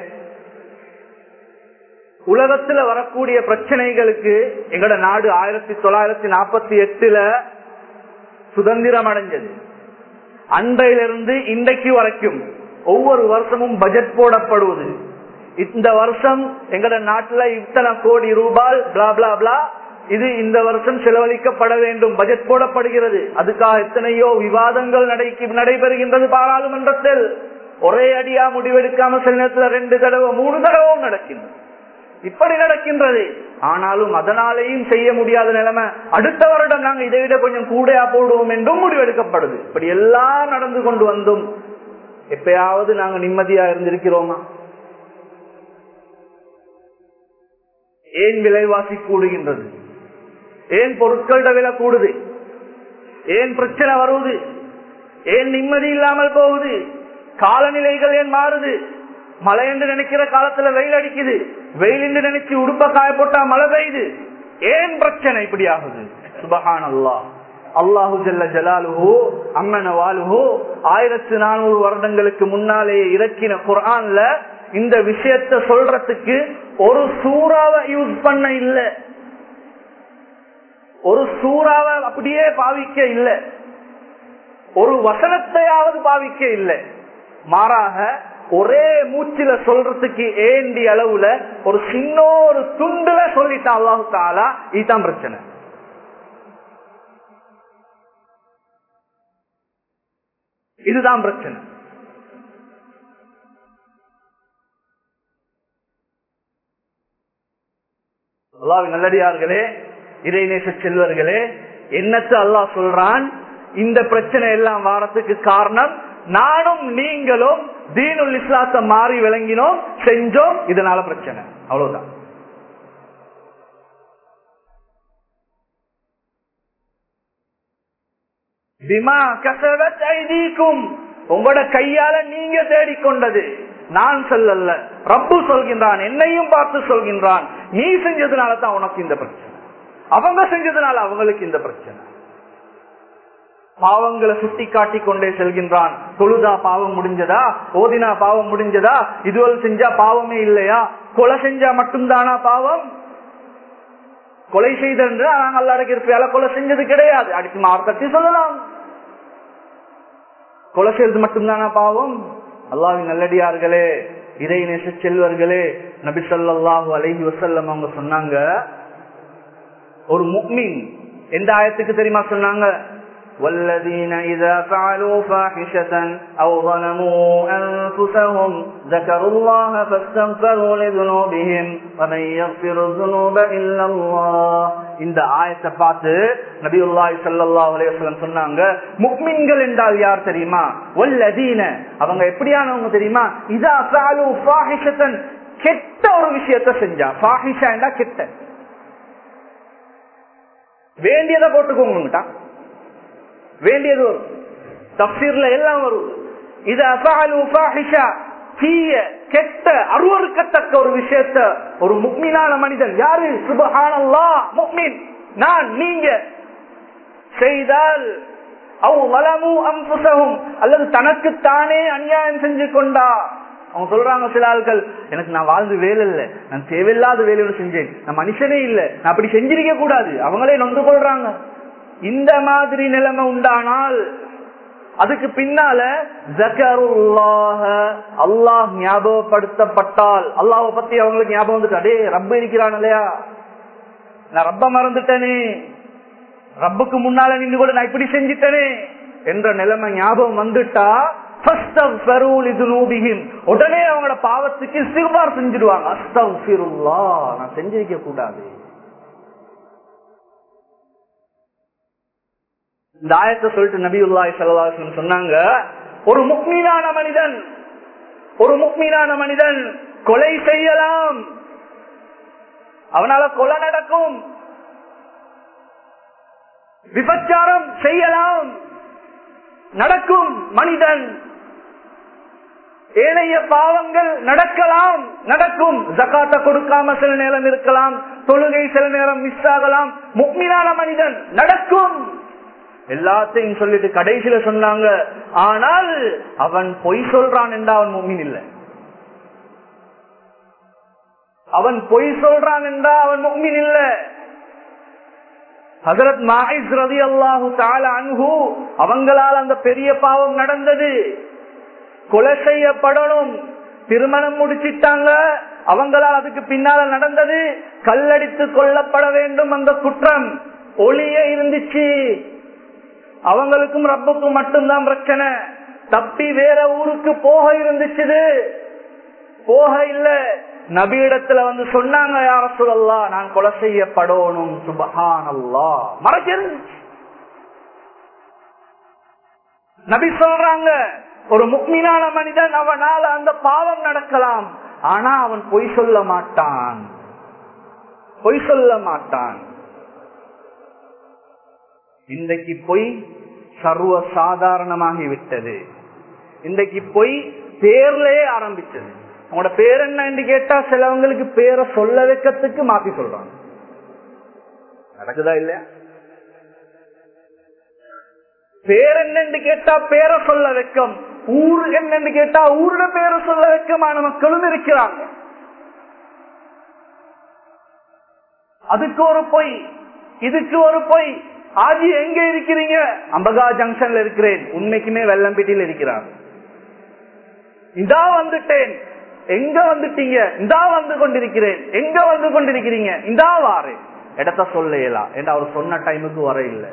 உலகத்துல வரக்கூடிய பிரச்சனைகளுக்கு எங்கட நாடு ஆயிரத்தி தொள்ளாயிரத்தி நாற்பத்தி எட்டுல சுதந்திரம் அடைஞ்சது அன்றையிலிருந்து இன்றைக்கு வரைக்கும் ஒவ்வொரு வருஷமும் பட்ஜெட் போடப்படுவது இந்த வருஷம் எங்கட நாட்டுல இத்தனை கோடி ரூபாய் பிளா பிளா பிளா இது இந்த வருஷம் செலவழிக்கப்பட வேண்டும் பட்ஜெட் போடப்படுகிறது அதுக்காக எத்தனையோ விவாதங்கள் நடைபெறுகின்றது பாராளுமன்றத்தில் ஒரே அடியா முடிவெடுக்காம சில நேரத்தில் ரெண்டு தடவை மூணு தடவும் நடக்கின்றது இப்படி நடக்கின்றது ஆனாலும் அதனாலேயும் செய்ய முடியாத நிலைமை அடுத்த வருடம் நாங்க இதை விட கொஞ்சம் கூடையா போடுவோம் என்றும் முடிவெடுக்கப்படுது இப்படி எல்லாம் நடந்து கொண்டு வந்தும் எப்பயாவது நாங்க நிம்மதியா இருந்திருக்கிறோமா ஏன் விலைவாசி கூடுகின்றது ஏன் பொருட்களோட விலை கூடுது ஏன் பிரச்சனை வருவது ஏன் நிம்மதி இல்லாமல் போகுது காலநிலைகள் ஏன் மாறுது மழை என்று நினைக்கிற காலத்துல வெயில் அடிக்குது வெயில் என்று நினைச்சு உடுப்ப காய போட்டா மழை பெய்யுது ஏன் பிரச்சனை இப்படி ஆகுது சுபஹான் அல்லா அல்லாஹு ஜல்ல ஜலாலுஹோ அம்மன வாலுஹோ ஆயிரத்தி நானூறு வருடங்களுக்கு முன்னாலேயே இறக்கின குரான்ல இந்த விஷயத்த சொல்றதுக்கு ஒரு சூறாவை யூஸ் பண்ண இல்ல ஒரு சூறாவை அப்படியே பாவிக்க இல்ல ஒரு வசனத்தையாவது பாவிக்க இல்லை மாறாக ஒரே மூச்சில சொல்றதுக்கு ஏண்டி அளவுல ஒரு சின்ன ஒரு துண்டுல சொல்லிட்டான் அல்லாஹு தாலா இதுதான் பிரச்சனை இதுதான் பிரச்சனை அல்லாவின் நல்லடியார்களே இறைநேச செல்வர்களே என்னத்து அல்லாஹ் சொல்றான் இந்த பிரச்சனை எல்லாம் வாரத்துக்கு காரணம் நானும் நீங்களும் தீனுல் இஸ்லாத்தை மாறி விளங்கினோம் செஞ்சோம் இதனால பிரச்சனை அவ்வளவுதான் பிமா கசவத் ஐதீக்கும் உங்களோட கையால நீங்க தேடிக்கொண்டது நான் சொல்லல ரப்பு சொல்கின்றான் என்னையும் பார்த்து சொல்கின்றான் நீ செஞ்சதுனால தான் உனக்கு இந்த பிரச்சனை அவங்க செஞ்சதுனால அவங்களுக்கு இந்த பிரச்சனை பாவங்களை சுட்டி காட்டி கொண்டே செல்கின்றான் தொழுதா பாவம் முடிஞ்சதா ஓதினா பாவம் முடிஞ்சதா இதுவரை செஞ்சா பாவமே இல்லையா கொலை செஞ்சா மட்டும்தானா பாவம் கொலை செய்தென்று நாங்கள் அல்லாடக்கு இருப்பையால கொலை செஞ்சது கிடையாது அடித்து மார்க்கத்தை சொல்லலாம் கொலை செய்தது மட்டும்தானா பாவம் அல்லாவின் நல்லடியார்களே இறை நேச செல்வர்களே நபி சொல்லாஹு அலைஹி வசல்லம் அவங்க சொன்னாங்க ஒரு முக்மின் எந்த ஆயத்துக்கு தெரியுமா சொன்னாங்க والذين إذا فعلوا فاحشة أو ظلموا أنفسهم ذكروا الله فاستغفروا لذنوبهم ومن يغفر الذنوب إلا الله இந்த ஆயத்தை பார்த்து நபியுல்லாஹி ஸல்லல்லாஹு அலைஹி வஸல்லம் சொன்னாங்க முக்மின்கள் என்றால் யார் தெரியுமா வல்லதீன அவங்க எப்படியானவங்க தெரியுமா இதா ஃபஅலு ஃபாஹிஷத்தன் கெட்ட ஒரு விஷயத்தை செஞ்சா ஃபாஹிஷா என்றா கெட்ட வேண்டியதை போட்டுக்கோங்கட்டா வேண்டியது வரும் தப்சீர்ல எல்லாம் வரும் இது அசாலு ஃபாஹிஷா தீய கெட்ட அருவறுக்கத்தக்க ஒரு விஷயத்த ஒரு முக்மீனான மனிதன் யாரு சுபஹானல்லா முக்மின் நான் நீங்க செய்தால் அவ் வலமு அம்புசகும் அல்லது தனக்குத்தானே அநியாயம் செஞ்சு கொண்டா அவங்க சொல்றாங்க சில ஆட்கள் எனக்கு நான் வாழ்ந்து வேலை இல்லை நான் தேவையில்லாத வேலையோட செஞ்சேன் நான் மனுஷனே இல்லை நான் அப்படி செஞ்சிருக்க கூடாது அவங்களே நொந்து கொள்றாங்க இந்த மாதிரி நிலைமை உண்டானால் அதுக்கு பின்னால ஜக்கருல்லாஹ அல்லாஹ் ஞாபகப்படுத்தப்பட்டால் அல்லாஹை பத்தி அவங்களுக்கு ஞாபகம் வந்துட்டு அடே ரப்ப இருக்கிறான் இல்லையா நான் ரப்ப மறந்துட்டேனே ரப்புக்கு முன்னால நின்று கூட நான் இப்படி செஞ்சிட்டேனே என்ற நிலைமை ஞாபகம் வந்துட்டா உடனே அவங்களோட பாவத்துக்கு சிறுபார் செஞ்சிடுவாங்க அஸ்தவ்ஃபிருல்லா நான் செஞ்சிருக்க கூடாது இந்த ஆயத்தை சொல்லிட்டு நபியுல்லாய் சல்லாஹன் சொன்னாங்க ஒரு முக்மீனான மனிதன் ஒரு முக்மீனான மனிதன் கொலை செய்யலாம் அவனால கொலை நடக்கும் விபச்சாரம் செய்யலாம் நடக்கும் மனிதன் ஏனைய பாவங்கள் நடக்கலாம் நடக்கும் ஜக்காத்த கொடுக்காம சில நேரம் இருக்கலாம் தொழுகை சில நேரம் மிஸ் ஆகலாம் முக்மீனான மனிதன் நடக்கும் எல்லாத்தையும் சொல்லிட்டு கடைசியில சொன்னாங்க ஆனால் அவன் பொய் சொல்றான் என்றா அவன் மும்மின் இல்லை அவன் பொய் சொல்றான் என்றா அவன் மும்மின் இல்லை ஹசரத் மாஹிஸ் ரதி அல்லாஹு அன்ஹு அவங்களால் அந்த பெரிய பாவம் நடந்தது கொலை செய்யப்படணும் திருமணம் முடிச்சிட்டாங்க அவங்களால் அதுக்கு பின்னால நடந்தது கல்லடித்து கொல்லப்பட வேண்டும் அந்த குற்றம் ஒளிய இருந்துச்சு அவங்களுக்கும் ரப்புக்கும் மட்டும்தான் பிரச்சனை தப்பி வேற ஊருக்கு போக இருந்துச்சு போக இல்ல நபியிடத்துல வந்து சொன்னாங்க யார சொல்லலாம் நான் கொலை செய்யப்படணும் சுபஹான் அல்லா மறைச்சிருந்துச்சு நபி சொல்றாங்க ஒரு முக்மீனான மனிதன் அவனால அந்த பாவம் நடக்கலாம் ஆனா அவன் பொய் சொல்ல மாட்டான் பொய் சொல்ல மாட்டான் இன்றைக்கு பொய் சர்வ சாதாரணமாகி விட்டது இன்றைக்கு பொய் பேர்லயே ஆரம்பிச்சது உங்களோட பேர் என்ன என்று கேட்டா சிலவங்களுக்கு பேரை சொல்ல வைக்கிறதுக்கு மாத்தி சொல்றாங்க நடக்குதா இல்லையா பேர் என்னன்னு கேட்டா பேரை சொல்ல வைக்கும் ஊர் என்னன்னு கேட்டா ஊரோட பேரை சொல்ல வைக்கமான மக்களும் இருக்கிறாங்க அதுக்கு ஒரு பொய் இதுக்கு ஒரு பொய் ஆஜி எங்க இருக்கிறீங்க அம்பகா ஜங்ஷன்ல இருக்கிறேன் உண்மைக்குமே வெள்ளம்பேட்டியில் இருக்கிறார் இதா வந்துட்டேன் எங்க வந்துட்டீங்க இந்தா வந்து கொண்டிருக்கிறேன் எங்க வந்து கொண்டிருக்கிறீங்க இந்தா வாரு இடத்த சொல்லலாம் என்று அவர் சொன்ன டைமுக்கு வர இல்லை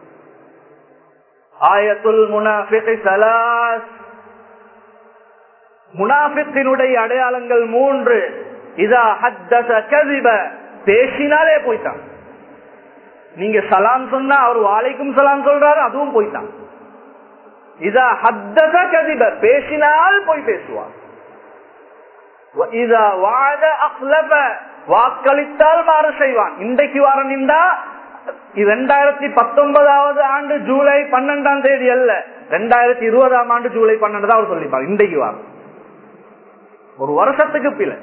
ஆயத்துல் முனாஃபிகை சலாஸ் முனாஃபித்தினுடைய அடையாளங்கள் மூன்று இதா ஹத்தச கதிப பேசினாலே போய்ட்டான் நீங்க சலாம் சொன்னா அவர் வாழைக்கும் சலாம் சொல்றாரு அதுவும் போய்ட்டான் இதா ஹத்தச கதிப பேசினால் போய் பேசுவார் இதா வாழ அக்லப வாக்களித்தால் மாறு செய்வான் இன்றைக்கு வார நின்றா இரண்டாயிரத்தி பத்தொன்பதாவது ஆண்டு ஜூலை பன்னெண்டாம் தேதி அல்ல ரெண்டாயிரத்தி இருபதாம் ஆண்டு ஜூலை பன்னெண்டு தான் அவர் சொல்லிப்பார் இன்றைக்கு வாரம் ஒரு வருஷத்துக்கு பிள்ளை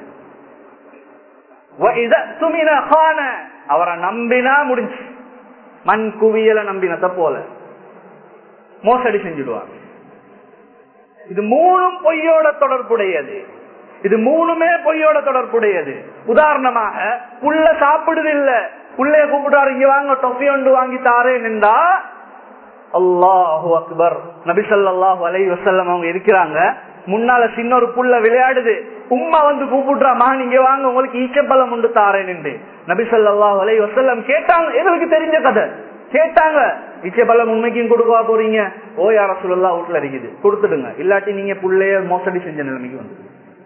அவரை நம்பினா முடிஞ்சு மண் குவியல நம்பினத போல மோசடி செஞ்சிடுவார் இது மூணும் பொய்யோட தொடர்புடையது இது மூணுமே பொய்யோட தொடர்புடையது உதாரணமாக புள்ள சாப்பிடுது இல்ல புள்ளைய கூப்பிட்டாரு இங்க வாங்க டொஃபி ஒன்று வாங்கி தாரேன் என்றா அல்லாஹு அக்பர் நபிசல்லாஹு அலை வசல்லம் அவங்க இருக்கிறாங்க முன்னால சின்ன ஒரு புள்ள விளையாடுது உம்மா வந்து கூப்பிடுறா மகன் இங்க வாங்க உங்களுக்கு ஈச்சப்பழம் உண்டு தாரேன் என்று நபிசல்லாஹு அலை வசல்லம் கேட்டாங்க எங்களுக்கு தெரிஞ்ச கதை கேட்டாங்க ஈச்சப்பழம் உண்மைக்கும் கொடுக்கவா போறீங்க ஓ யார சொல்லலாம் வீட்டுல இருக்குது கொடுத்துடுங்க இல்லாட்டி நீங்க புள்ளைய மோசடி செஞ்ச நிலைமைக்கு வந்து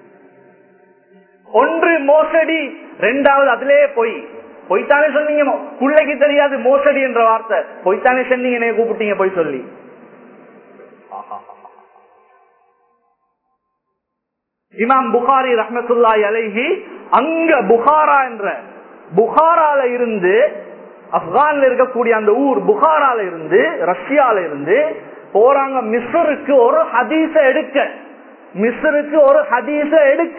ஒன்று மோசடி ரெண்டாவது அதிலே போய் பொய்த்தானே சொன்னீங்க பிள்ளைக்கு தெரியாது மோசடி என்ற வார்த்தை பொய்த்தானே சொன்னீங்க என்ன கூப்பிட்டீங்க போய் சொல்லி இமாம் புகாரி ரஹமத்துல்லாய் அலைஹி அங்க புகாரா என்ற புகாரால இருந்து ஆப்கான்ல இருக்கக்கூடிய அந்த ஊர் புகாரால இருந்து ரஷ்யால இருந்து போறாங்க மிஸ்ருக்கு ஒரு ஹதீஸ எடுக்க மிஸ்ருக்கு ஒரு ஹதீஸ எடுக்க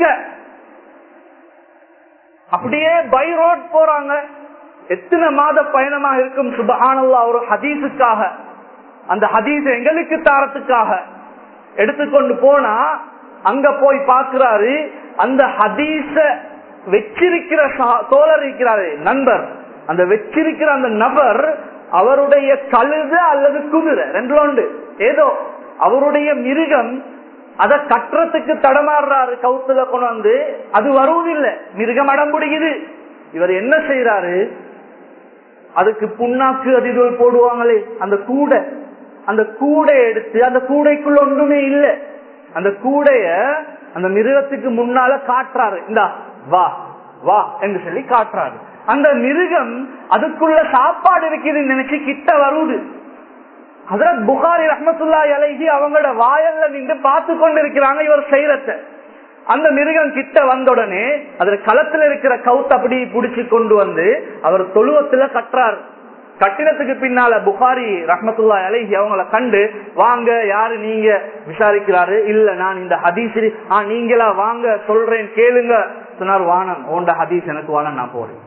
அப்படியே பை ரோட் போறாங்க எத்தனை மாத பயணமா இருக்கும் சுபஹானல்லா ஒரு ஹதீஸுக்காக அந்த ஹதீஸ எங்களுக்கு தாரத்துக்காக எடுத்துக்கொண்டு போனா அங்க போய் பாக்குறாரு அந்த ஹதீஸ வச்சிருக்கிற சா- தோழர் இருக்கிறாரு நண்பர் அந்த வச்சிருக்கிற அந்த நபர் அவருடைய கழுத அல்லது குதிரை ரெண்டுல உண்டு ஏதோ அவருடைய மிருகம் அத கட்டுறதுக்கு தடமாறுறாரு கவுத்துல கொண்டு வந்து அது வருவதில்லை மிருகம் அடம் பிடிக்குது இவர் என்ன செய்யறாரு அதுக்கு புண்ணாக்கு அது இது போடுவாங்களே அந்த கூடை அந்த கூடை எடுத்து அந்த கூடைக்குள்ள ஒன்றுமே இல்லை அந்த கூடைய அந்த மிருகத்துக்கு முன்னால காட்டுறாரு இந்தா வா வா என்று சொல்லி காட்டுறாரு அந்த மிருகம் அதுக்குள்ள சாப்பாடு இருக்குதுன்னு நினைச்சு கிட்ட வருது ஹசரத் புகாரி ரஹமத்துல்லா அலைஹி அவங்களோட வாயல்ல நின்று பார்த்து கொண்டிருக்கிறாங்க இவர் செய்யறத அந்த மிருகம் கிட்ட வந்த உடனே அதுல களத்துல இருக்கிற கவுத்து அப்படி புடிச்சு கொண்டு வந்து அவர் தொழுவத்துல கட்டுறார் கட்டிடத்துக்கு பின்னால புகாரி ரஹமத்துல்லா அலைஹி அவங்கள கண்டு வாங்க யாரு நீங்க விசாரிக்கிறாரு இல்ல நான் இந்த ஹதீஸ் ஆ நீங்களா வாங்க சொல்றேன் கேளுங்க சொன்னார் வானம் ஓண்ட ஹதீஸ் எனக்கு வானம் நான் போறேன்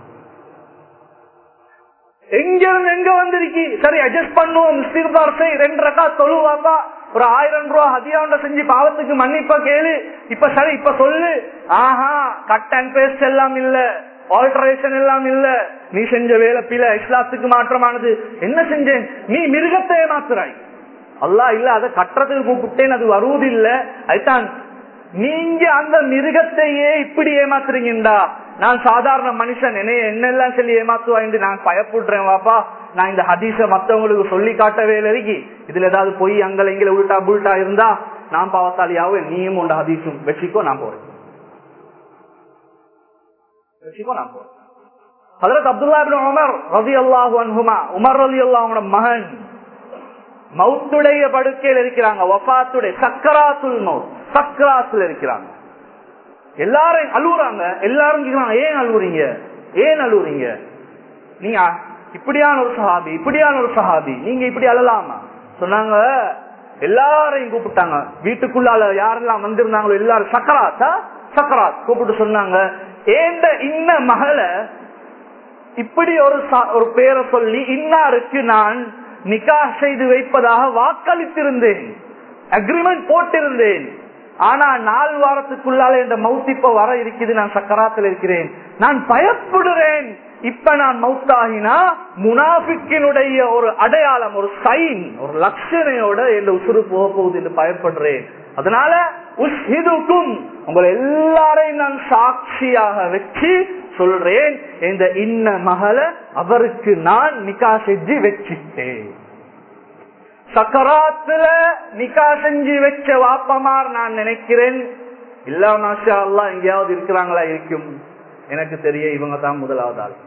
எங்க இருந்து எங்க வந்திருக்கி சரி அட்ஜஸ்ட் பண்ணுவோம் இஸ்திக்பார் செய் ரெண்டு ரக்கா தொழுவாப்பா ஒரு ஆயிரம் ரூபா ஹதியாண்ட செஞ்சு பாவத்துக்கு மன்னிப்பா கேளு இப்ப சரி இப்ப சொல்லு ஆஹா கட் அண்ட் பேஸ்ட் எல்லாம் இல்ல ஆல்டரேஷன் எல்லாம் இல்ல நீ செஞ்ச வேலை பில இஸ்லாத்துக்கு மாற்றமானது என்ன செஞ்சேன் நீ மிருகத்தை மாத்துறாய் அல்லாஹ் இல்ல அதை கட்டுறதுக்கு கூப்பிட்டேன் அது வருவதில்லை அதுதான் நீங்க அந்த மிருகத்தையே இப்படி ஏமாத்துறீங்கடா நான் சாதாரண மனுஷன் என்னைய என்னெல்லாம் சொல்லி ஏமாத்துவா என்று நான் பயப்படுறேன் வாப்பா நான் இந்த ஹதீஸ மத்தவங்களுக்கு சொல்லி காட்டவே இருக்கு இதுல ஏதாவது போய் அங்கல இங்கே உள்டா புல்டா இருந்தா நான் பாவத்தாலியாவும் நீயும் உண்ட ஹதீஸும் வச்சுக்கோ நான் போறேன் வச்சுக்கோ நான் போறேன் ஹதரத் அப்துல்லா இப்னு உமர் ரதி அல்லாஹு அன்ஹுமா உமர் ரதி அல்லாஹோட மகன் மவுத்துடைய படுக்கையில் இருக்கிறாங்க வஃபாத்துடைய சக்கராத்துல் மவுத் சக்கராத்துல இருக்கிறாங்க எல்லாரும் அழுகுறாங்க எல்லாரும் கேக்குறாங்க ஏன் அழுகுறீங்க ஏன் அழுகுறீங்க நீங்க இப்படியான ஒரு சஹாபி இப்படியான ஒரு சஹாபி நீங்க இப்படி அழலாமா சொன்னாங்க எல்லாரையும் கூப்பிட்டாங்க வீட்டுக்குள்ளால யாரெல்லாம் வந்திருந்தாங்களோ எல்லாரும் சக்கராத்தா சக்கராத் கூப்பிட்டு சொன்னாங்க ஏந்த இன்ன மகளை இப்படி ஒரு ச- ஒரு பேரை சொல்லி இன்னாருக்கு நான் நிக்கா செய்து வைப்பதாக வாக்களித்திருந்தேன் அக்ரிமெண்ட் போட்டிருந்தேன் ஆனா நாலு வாரத்துக்குள்ளால இந்த மவுத் இப்ப வர இருக்குது நான் சக்கராத்தில் இருக்கிறேன் நான் பயப்படுறேன் இப்ப நான் மவுத்தாகினா முனாஃபிக்கினுடைய ஒரு அடையாளம் ஒரு சைன் ஒரு லட்சணையோட இந்த உசுறு போக போகுது என்று பயப்படுறேன் அதனால உஸ்ஹிதுக்கும் உங்களை எல்லாரையும் நான் சாட்சியாக வச்சு சொல்றேன் இந்த இன்ன மகளை அவருக்கு நான் நிக்கா செஞ்சு வச்சிட்டேன் சக்கராத்துல நிக்கா செஞ்சு வச்ச வாப்பமார் நான் நினைக்கிறேன் இல்ல மாஷா அல்லா எங்கேயாவது இருக்கிறாங்களா இருக்கும் எனக்கு தெரிய இவங்க தான் முதலாவது ஆள்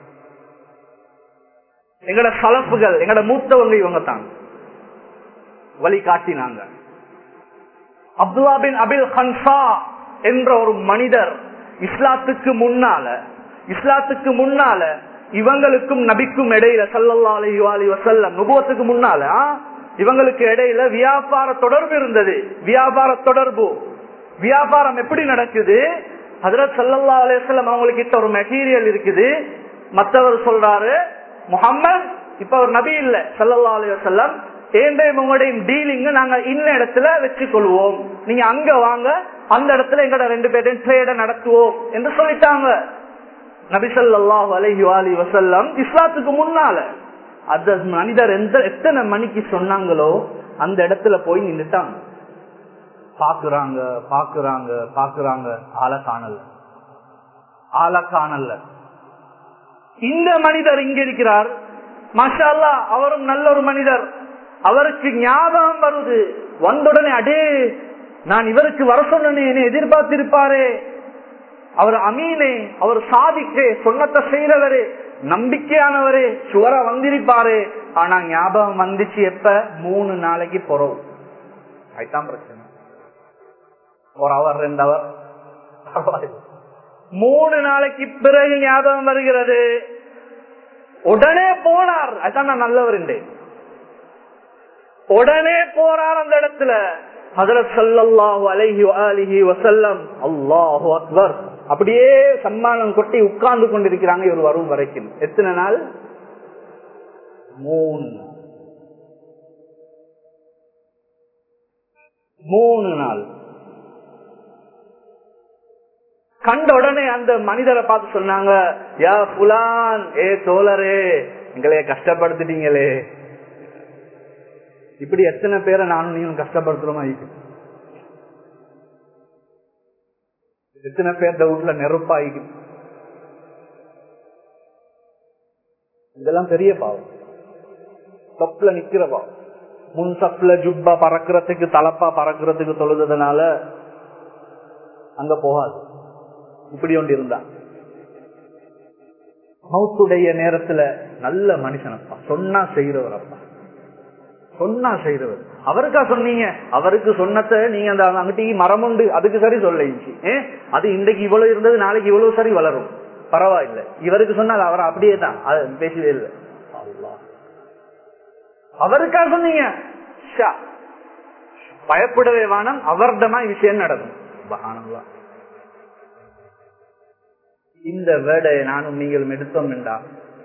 எங்கட சலப்புகள் எங்கட மூத்தவங்க இவங்க தான் வழி காட்டினாங்க அப்துல்லா பின் அபில் ஹன்சா என்ற ஒரு மனிதர் இஸ்லாத்துக்கு முன்னால இஸ்லாத்துக்கு முன்னால இவங்களுக்கும் நபிக்கும் இடையில சல்லல்லா அலைஹி அலி வசல்லம் நுபுவத்துக்கு முன்னால ஆ, இவங்களுக்கு இடையில வியாபார தொடர்பு இருந்தது வியாபார தொடர்பு வியாபாரம் எப்படி நடக்குது ஹதரத் சல்லல்லா அலையம் அவங்களுக்கு கிட்ட ஒரு மெட்டீரியல் இருக்குது மத்தவர் சொல்றாரு முகம்மது இப்ப ஒரு நபி இல்ல சல்லல்லா அலையம் ஏண்டையும் உங்களுடைய டீலிங் நாங்க இன்ன இடத்துல வச்சு கொள்வோம் நீங்க அங்க வாங்க அந்த இடத்துல எங்கட ரெண்டு பேரையும் ட்ரேட நடத்துவோம் என்று சொல்லிட்டாங்க நபிசல்லாஹு அலைஹி அலி வசல்லம் இஸ்லாத்துக்கு முன்னால அந்த மனிதர் எந்த எத்தனை மணிக்கு சொன்னாங்களோ அந்த இடத்துல போய் நின்றுட்டாங்க பாக்குறாங்க பாக்குறாங்க பாக்குறாங்க ஆளை காணல ஆளை காணல இந்த மனிதர் இங்க இருக்கிறார் மாஷா அல்லாஹ், அவரும் நல்ல ஒரு மனிதர் அவருக்கு ஞாபகம் வருது வந்தவுடனே அடே நான் இவருக்கு வர சொன்னேன் எதிர்பார்த்திருப்பாரே அவர் அமீனே அவர் சாதிக்கே சொன்னத்தை செய்யறவரே நம்பிக்கையானவரே சுவரா வந்திருப்பாரு ஆனா ஞாபகம் வந்துச்சு எப்ப மூணு நாளைக்கு போறோம் அதுதான் பிரச்சனை ஒரு அவர் ரெண்டு அவர் மூணு நாளைக்கு பிறகு ஞாபகம் வருகிறது உடனே போனார் அதான் நான் நல்லவர் உடனே போறார் அந்த இடத்துல ஹதரத் சல்லல்லாஹு அலைஹி அலிஹி வசல்லம் அல்லாஹு அக்பர் அப்படியே சம்மானம் கொட்டி உட்கார்ந்து கொண்டிருக்கிறாங்க இவர் வரும் வரைக்கும் எத்தனை நாள் மூணு மூணு நாள் கண்ட உடனே அந்த மனிதரை பார்த்து சொன்னாங்க யா புலான் ஏ தோழரே எங்களைய கஷ்டப்படுத்திட்டீங்களே இப்படி எத்தனை பேரை நானும் நீயும் கஷ்டப்படுத்துறோமா எத்தனை பேர்த்த வீட்டுல நெருப்பாயிக்கு இதெல்லாம் பெரிய பாவம் தப்புல நிக்கிற பாவம் முன் சப்ல ஜுப்பா பறக்கிறதுக்கு தலப்பா பறக்கிறதுக்கு தொழுதுனால அங்க போகாது இப்படி ஒன்று இருந்தா மவுத்துடைய நேரத்துல நல்ல மனுஷனப்பா சொன்னா செய்யறவர் அப்பா சொன்னா செய்யறவர் அவருக்கா சொன்னீங்க அவருக்கு சொன்னத நீங்க அந்த அங்கிட்டி மரம் உண்டு அதுக்கு சரி சொல்ல ஏன் அது இன்றைக்கு இவ்வளவு இருந்தது நாளைக்கு இவ்வளவு சரி வளரும் பரவாயில்ல இவருக்கு சொன்னால் அவர் அப்படியே தான் பேசவே இல்லை அவருக்கா சொன்னீங்க பயப்படவே வேணாம் அவர்தமா விஷயம் நடக்கும் இந்த வேர்டை நானும் நீங்களும் எடுத்தோம் என்றா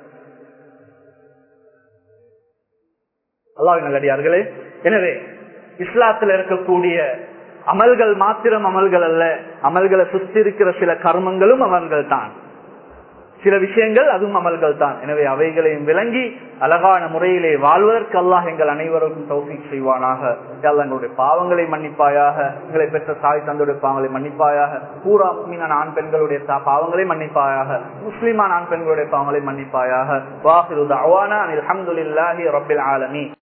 அல்லாஹ் நல்லடியார்களே எனவே இஸ்லாத்தில் இருக்கக்கூடிய அமல்கள் மாத்திரம் அமல்கள் அல்ல அமல்களை சுத்தி இருக்கிற சில கர்மங்களும் அமல்கள் தான் சில விஷயங்கள் அதுவும் அமல்கள் தான் எனவே அவைகளையும் விளங்கி அழகான முறையிலே வாழ்வதற்கு அல்லாஹ் எங்கள் அனைவருக்கும் தௌஃபீக் செய்வானாக எங்களுடைய பாவங்களை மன்னிப்பாயாக எங்களை பெற்ற தாய் தந்தையுடைய பாவங்களை மன்னிப்பாயாக பூரா மீனான ஆண் பெண்களுடைய பாவங்களை மன்னிப்பாயாக முஸ்லிமான ஆண் பெண்களுடைய பாவங்களை மன்னிப்பாயாக வாஹிரு தவானா அல்ஹம்துலில்லாஹி ரப்பில் ஆலமீன்